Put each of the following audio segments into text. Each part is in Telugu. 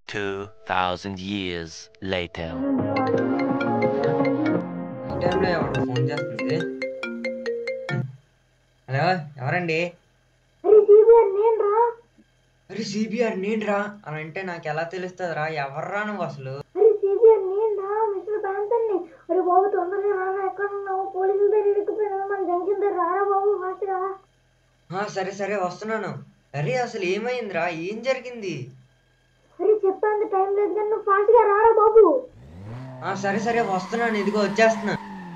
2,000 years later. ఈ టైంలో ఎవరు ఫోన్ చేస్తుంది హలో ఎవరండి అరే సిబిఆర్ నేను రా అరే సిబిఆర్ నేను రా అని అంటే నాకు ఎలా తెలుస్తుంది రా ఎవర్రా నువ్వు అసలు అరే సిబిఆర్ నేను రా మిస్టర్ బ్యాంతన్ని అరే బాబు తొందరగా రారా ఎక్కడ ఉన్నావు పోలీసుల దగ్గర ఇరుక్కుపోయినా మన జంక్షన్ దగ్గర రారా బాబు ఫాస్ట్ గా ఆ, సరే సరే వస్తున్నాను అరే అసలు ఏమైందిరా ఏం జరిగింది అరే చెప్పేంత టైం లేదు కానీ నువ్వు ఫాస్ట్ గా రారా బాబు ఆ సరే సరే వస్తున్నాను ఇదిగో వచ్చేస్తున్నా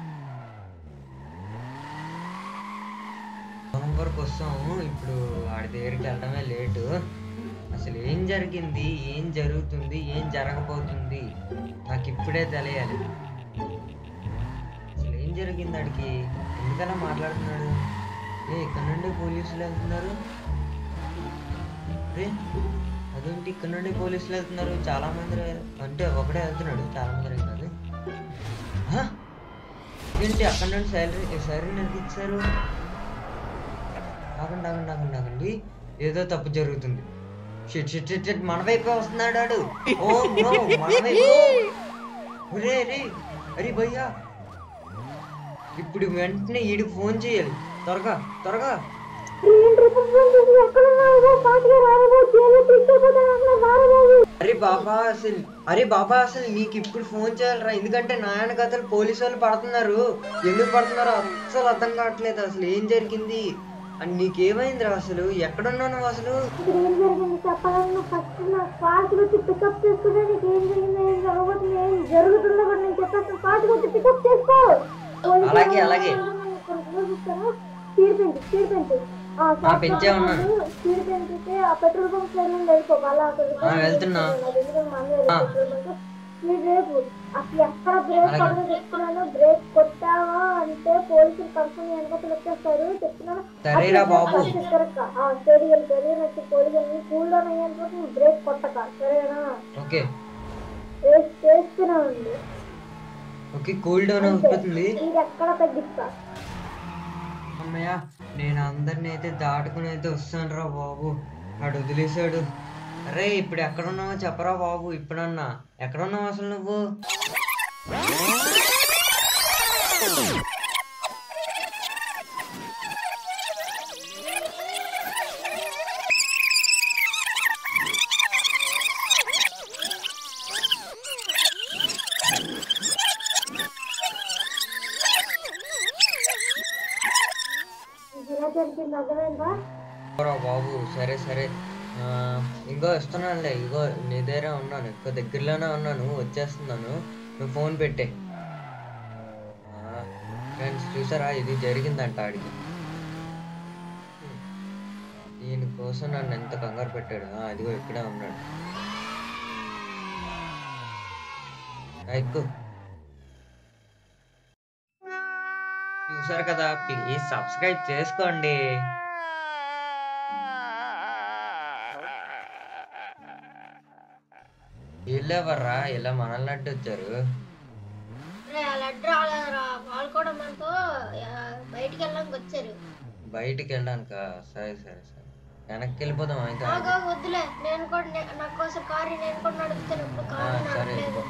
పొలం వరకు వస్తాము ఇప్పుడు వాడి దగ్గరికి వెళ్ళడమే లేటు అసలు ఏం జరిగింది ఏం జరుగుతుంది ఏం జరగబోతుంది నాకు ఇప్పుడే తెలియాలి అసలు ఏం జరిగింది వాడికి ఎందుకలా మాట్లాడుతున్నాడు ఏ ఇక్కడ నుండి పోలీసులు వెళ్తున్నారు రే అదేంటి ఇక్కడ నుండి పోలీసులు వెళ్తున్నారు చాలా మంది రే- అంటే ఒకడే వెళ్తున్నాడు చాలా మంది రే కాదు ఆ? ఏంటి అక్కడ నుండి శాలరీ శాలరీ ఎందుకు ఇచ్చారు ఆగండి ఆగండి ఆగండి ఆగండి ఏదో తప్పు జరుగుతుంది షిట్ షిట్ షిట్ షిట్ మన వైపే వస్తున్నాడు ఆడు ఓ నో మన వైపు రే రే అరే భయ్యా ఇప్పుడు వెంటనే ఈడికి ఫోన్ చేయాలి త్వరగా త్వరగా అరే ఏంటి రిపోర్ట్ ఫోన్ చేసి ఎక్కడ ఉన్నావు బాబు ఫాస్ట్ గా రారా బాబు జైల్లో తీసుకెళ్ళిపోతాను అసలు రారా బాబు అరే బాబా అసలు అరే బాబా అసలు నీకు ఇప్పుడు ఫోన్ చేయాలరా ఎందుకంటే నాయన కథలు పోలీసు వాళ్ళు పడుతున్నారు ఎందుకు పడుతున్నారో అసలు అర్థం కావట్లేదు అసలు ఏం జరిగింది అని నీకేమైందిరా అసలు ఎక్కడున్నావు నువ్వు అసలు ఇక్కడ ఏం జరిగింది చెప్పాలని నువ్వు ఫస్ట్ నా ఫాస్ట్ వచ్చి పికప్ చేసుకుంటే నీకు ఏం జరిగింది ఏం జరగబోతుంది ఏం జరుగుతుందో కూడా నేను చెప్పేస్తాను ఫాస్ట్ వచ్చి పికప్ చేసుకో అలాగే, అలాగే. స్పీడ్ పెంచు స్పీడ్ పెంచు ఆ, ఆ, పెంచే ఉన్నాను. స్పీడ్ పెంచితే ఆ పెట్రోల్ బంక్ సైడ్ నుండి వెళ్ళిపో అలా అక్కడికి ఆ, వెళ్తున్నా. నాకు ఎందుకంటే మా అన్నయ్య ఆ. పెట్రోల్ బంక్ స్పీడ్ రేపు అసలు ఎక్కడ బ్రేక్ అలాగే. పడదో చెప్తున్నాను బ్రేక్ కొట్టావా అంటే పోలీసులు కన్ఫర్మ్ వెనకలు వచ్చేస్తారు చెప్తున్నాను సరేరా బాబు స్టడీ వెళ్ళి నెక్స్ట్ పోలీసులు కూల్ డౌన్ అయ్యేంత వరకు నువ్వు బ్రేక్ కొట్టక సరేనా ఓకే రేస్ చేస్తూనే ఉంది ఓకే కూల్ డౌన్ అవుతుంది ఇది ఎక్కడ తగ్గిస్తా అమ్మయ్య నేను అందరిని అయితే దాటుకుని అయితే వస్తాను రా బాబు వాడు వదిలేశాడు అరే ఇప్పుడు ఎక్కడున్నావో చెప్పరా బాబు ఇప్పుడన్నా ఎక్కడున్నావు అసలు నువ్వు ఇది ఎలా జరిగింది అర్థమైందా రా బాబు సరే సరే ఆ, ఇంకో వస్తున్నానులే ఇగో నీ దగ్గర ఉన్నాను ఇంకో దగ్గరలోనే ఉన్నాను వచ్చేస్తున్నాను నువ్వు ఫోన్ పెట్టే ఫ్రెండ్స్ చూసారా ఇది జరిగిందంట ఆడికి దీనికోసం నన్ను ఎంత కంగారు పెట్టాడు ఆ, అదిగో ఇక్కడే ఉన్నాడు ఆ, ఎక్కు చూసారు కదా ప్లీజ్ సబ్స్క్రైబ్ చేసుకోండి వీళ్ళెవర్రా ఇలా మనల్ని అడ్డు వచ్చారు లడ్డు రాలేదురా వాళ్ళు కూడా మనతో బయటికి వెళ్ళడానికి వచ్చారు బయటికి వెళ్ళడానిక సరే సరే సరే వెనక్కి వెళ్ళిపోదాం అయితే ఆగా వద్దులే నేను కూడా నే- నా కోసం కారు నేను కూడా నడుపుతాను ఇప్పుడు ఆ, కారు సరే నడపలేదు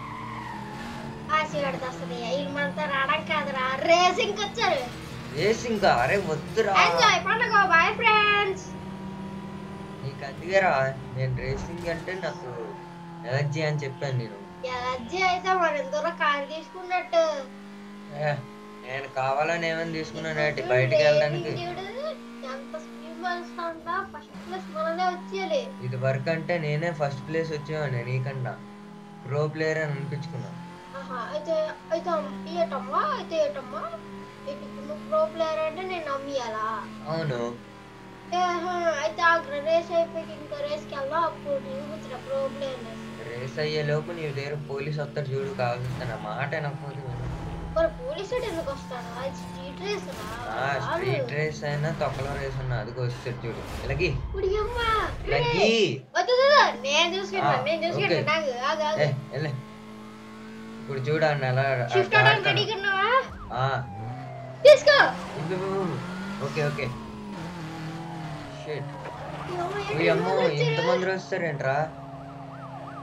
ఆశ వస్తుంది ఇది మనతో రావడం కాదురా రేసింగ్ వచ్చారు వేసి ఇంకా అరే వద్దురా ఎంజాయ్ పండుగ బాయ్ ఫ్రెండ్స్ నీకు అందుకేరా నేను రేసింగ్ అంటే నాకు ఎలర్జీ అని చెప్పాను నేను ఎలర్జీ అయితే మన దూరం కారు తీసుకున్నట్టు ఏ, నేను కావాలని ఏమైనా తీసుకున్నాను బయటికి వెళ్ళడానికి చూడు ఎంత స్పీడ్ వెళ్తా ఫస్ట్ ప్లేస్ మననే వచ్చేయాలి ఇది వరకు అంటే నేనే ఫస్ట్ ప్లేస్ వచ్చేవాడిని నీకన్నా ప్రో ప్లేయర్ అని అనిపించుకున్నా ఆహా, అయితే అయితే ఇయ్యటమ్మా అయితే ఇయ్యటమ్మా ఇటు ఇప్పుడు నువ్వు ప్రో ప్లేయర్ అంటే నేను నమ్మియాలా అవును ఆహా, అయితే ఆ రేస్ అయిపోయి ఇంకో రేస్కి వెళ్దాం అప్పుడు నేను కూర్చున్నా ప్రో ప్లేయర్ రేస్ అయ్యే లోపు నీ దగ్గర పోలీస్ వస్తారు చూడు కావాల్సిన నా మాట వినకపోతే విను. మరి పోలీసు వాడు ఎందుకు వస్తాడు అది స్ట్రీట్ రేస్ ఆ స్ట్రీట్ రేస్ అయినా తొక్కలో రేస్ అన్నా అది వస్తాడు చూడు ఇలాగి ఇలాగి వద్దు వద్దు, వద్దు. నేను చూసుకుంటా ఆ, నేను చూసుకుంటా ఓకే. నాకు ఆగు, ఆగు. ఏ వెళ్ళే ఇప్పుడు చూడు అన్న ఎలా షిఫ్ట్ అవడానికి రెడీగా ఉన్నావా ఆ, తీసుకో ఇవ్వు, ఇవ్వు, ఇవ్వు. ఓకే ఓకే షిట్ అయ్యో, ఓ అమ్మో ఇంతమంది వస్తారేంట్రా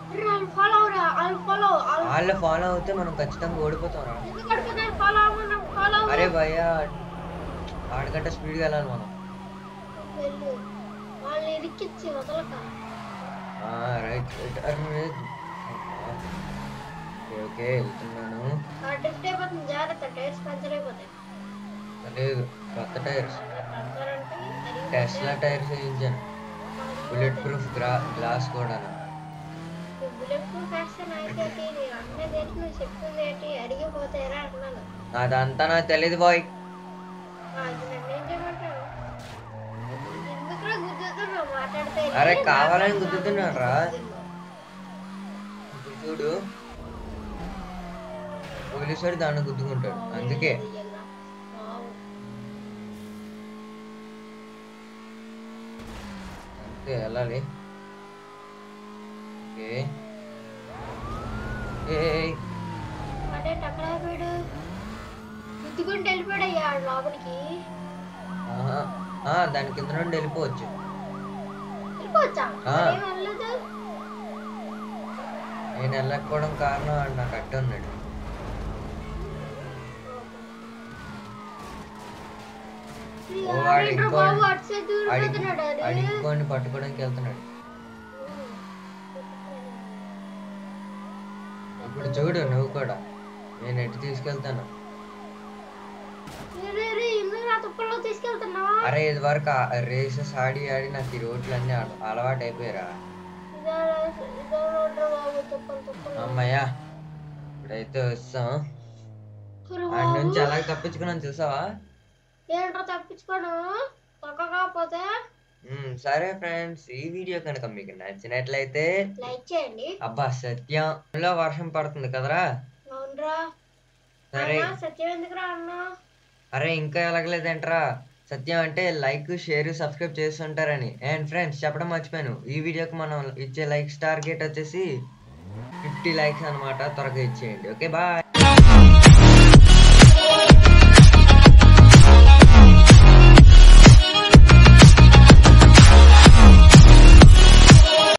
వాళ్ళు ఫాలో అవరా వాళ్ళు ఫాలో వాళ్ళు ఫాలో అవుతే మనం ఖచ్చితంగా ఓడిపోతాం రా ఎందుకంటే ఫాలో అవ్వమన్నా ఫాలో అరే భయ్యా ఆడకంటే స్పీడ్గా వెళ్ళాలి మనం వెళ్ళు వాళ్ళని ఇరికిచ్చి వదలక ఆ, రైట్ రైట్ అరే ఓకే, ఓకే వెళ్తున్నాను ఆ డ్రిఫ్ట్ అయిపోతుంది జాగ్రత్త టైర్స్ పంచర్ అయిపోతాయి లేదు కొత్త టైర్స్ పంచర్ అంటే అది టెస్లా టైర్స్ వేయించాను బుల్లెట్ ప్రూఫ్ గ్రా గ్లాస్ కూడా బుల్లెట్ ప్రూఫ్ వేస్తే నాకేంటి నేను అన్నది ఏంటి నువ్వు చెప్తుంది ఏంటి అడిగిపోతాయరా అంటున్నాను అదంతా నాకు తెలియదు బాయ్ ఆ, అది నన్ను ఏం చేయమంటావు ఎందుకురా గుద్దుతున్నావు మాట్లాడితే అరే కావాలని గుద్దుతున్నాడు రా ఇప్పుడు చూడు పోలీసుడు దాన్ని గుద్దుకుంటాడు అందుకే అంతే వెళ్ళాలి ఓకే ఏయ్, అంటే అక్కడ అయిపోయాడు గుద్దుకుంటూ వెళ్ళిపోయాడు అయ్యా లోపలికి ఆహా. ఆ, దాని కింద నుండి వెళ్ళిపోవచ్చు వెళ్ళిపోవచ్చా ఆ. ఏం వెళ్ళలేదు నేను వెళ్ళకపోవడం కారణం వాడు నాకు అడ్డు ఉన్నాడు ఓ, వాడు ఏంట్రా ఇంకో బాబు అటు సైడ్ దూరిపోతున్నాడు వాడు అది ఇంకోని పట్టుకోవడానికి వెళ్తున్నాడు ఇప్పుడు చూడు నువ్వు కూడా నేను ఎటు తీసుకెళ్తాను రే, రే, రే, ఎందుకు నా తుప్పల్లో తీసుకెళ్తున్నావా అరే ఇది వరకు రేసెస్ ఆడి ఆడి నాకు ఈ రోడ్లన్నీ అల- అలవాటు అయిపోయారా ఇదో ఇదో రోడ్డు బాబు తుప్పలు తుప్పలు అమ్మయ్యా ఇప్పుడైతే వస్తాం ఒరే ఆడి బాబు, నుంచి ఎలా తప్పించుకున్నాను చూసావా ఏంట్రా తప్పించుకోను తొక్క కాకపోతే ఉమ్, సరే ఫ్రెండ్స్ ఈ వీడియో కనుక మీకు నచ్చినట్లయితే లైక్ చేయండి అబ్బా సత్యం లో వర్షం పడుతుంది కదరా అవునరా సరే అన్నా సత్యం ఎందుకురా అన్నా అరే ఇంకా ఎలాగలేదంట్రా సత్యం అంటే లైక్ షేర్ సబ్స్క్రైబ్ చేస్తుంటారని అండ్ ఫ్రెండ్స్ చెప్పడం మర్చిపోయాను ఈ వీడియోకి మనం ఇచ్చే లైక్స్ టార్గెట్ వచ్చేసి ఫిఫ్టీ లైక్స్ అన్నమాట త్వరగా ఇచ్చేయండి ఓకే బాయ్